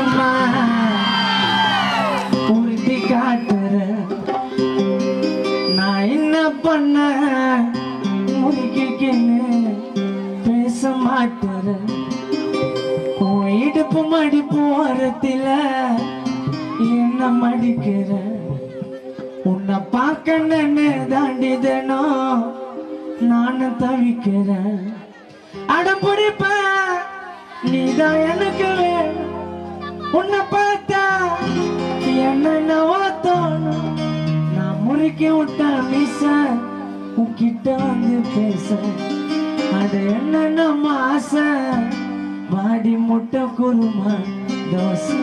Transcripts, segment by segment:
சும்மா உறுதி காட்டுற நான் என்ன பண்ண முடிக்கன்னு பேச மாட்டுற உன் இடுப்பு மடிப்பு ஓரத்தில என்ன மடிக்கிற உன்னை பார்க்கணுன்னு தாண்டிதனோ நானும் தவிக்கிறேன் அடம்பிடிப்ப நீதான் எனக்கு வேணும் உன்னை பார்த்தா என்னென்னவோ தோணும் நான் முறுக்கி விட்ட மிச உன்கிட்ட வந்து பேச அது என்ன நம்ம ஆசை வாடி முட்டை குருமா தோசை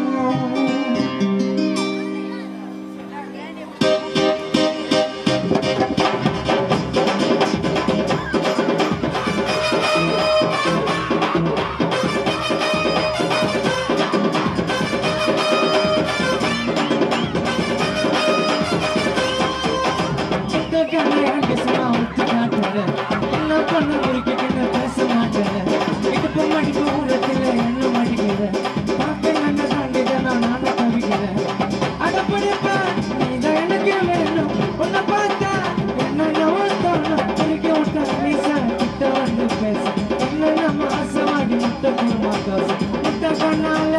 முட்டை கண்ணால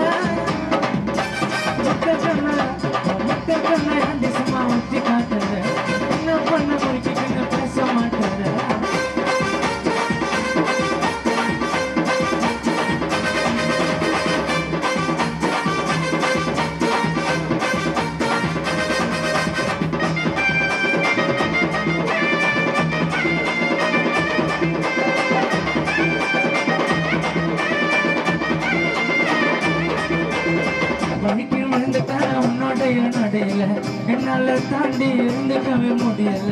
வழிக்கு விழுந்துட்டேன் உன்னோடைய நடையில என்னால தாண்டி இருந்துக்கவே முடியல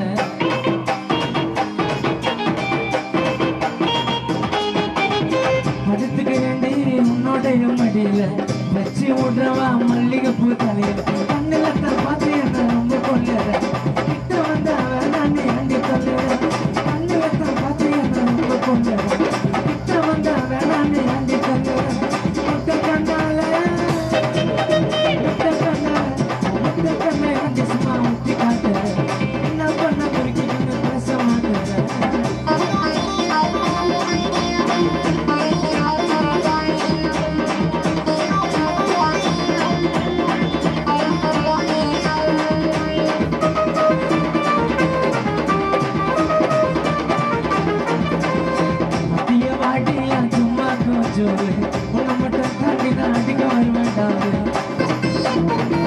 படுத்துக்க வேண்டி உன்னோடைய மடியில வச்சு விடுறவா மல்லிகை பூ தலையில கண்ணுல தான் பார்த்து என்ன ரொம்ப கொல்லுற கிட்ட வந்த வேணாம் நீ அண்டி கொல்லுற கண்ணுல தான் பார்த்து என்ன ரொம்ப கொல்லுற கிட்ட வந்த வேணாம் நீ அண்டி கொல்லுற முட்டை கண்டால உன்னை மட்டும் தாண்டி நான் அடிக்க வருவேன்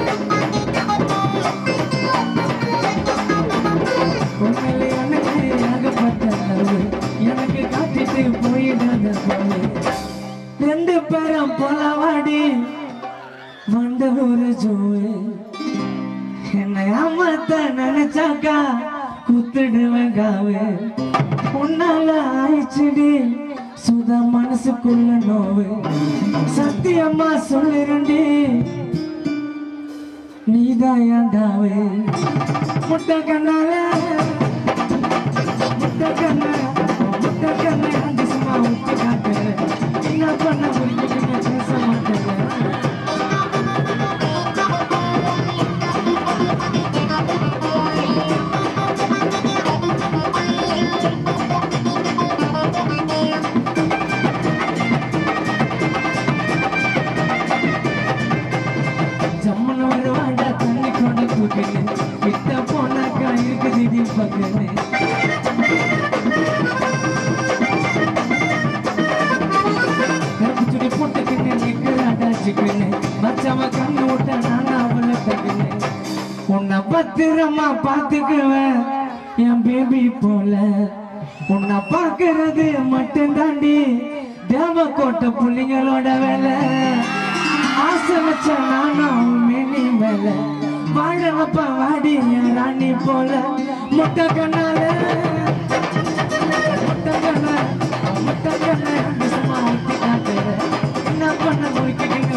உண்மையில எனக்கு ஏகப்பட்ட லவ். எனக்கு காட்டிட்டு போயிடாத போலே. ரெண்டு பேரும் போலவாடி வந்த ஒரு ஜோவு என்னை அமர்த்த நினைச்சாக்கா குத்துடுவேன் காவு உன்னால ஆயிடுச்சுடி சுத மனசுக்குள்ள நோவு சத்தியம்மா சொல்லிருண்டி நீதான் ஏண்டாவே முட்டை கண்ணால முட்டை கண்ண முட்டை கண்ண அந்த சும்மா விட்டு காட்டு என்ன பண்ண முடியும் பேச மாட்டேன் ஜம்மன் வருவாண்டா தண்ணி கொண்டு தூக்கிட்டு கிட்ட போனாக்கா இருக்குது இடி பக்கத்து கருப்புச்சுடி போட்டுக்கிட்டு நிக்கிறாண்டா சிக்கனு மச்சவ கண்ணு விட்ட நானா அவளை தகுனு உன்னை பத்திரமா பாத்துக்குவேன் என் பேபி போல உன்னை பார்க்கறது மட்டும் தாண்டி தேவக்கோட்டை புள்ளிங்களோட வேலை ஆசை வச்ச நானும் மேனி மேல வாழப்ப வாடி என் ராணி போல முட்டை கண்ணால முட்டை கண்ண முட்டை கண்ண சும்மா ஊத்தி காட்டுற என்ன பண்ண முடிக்க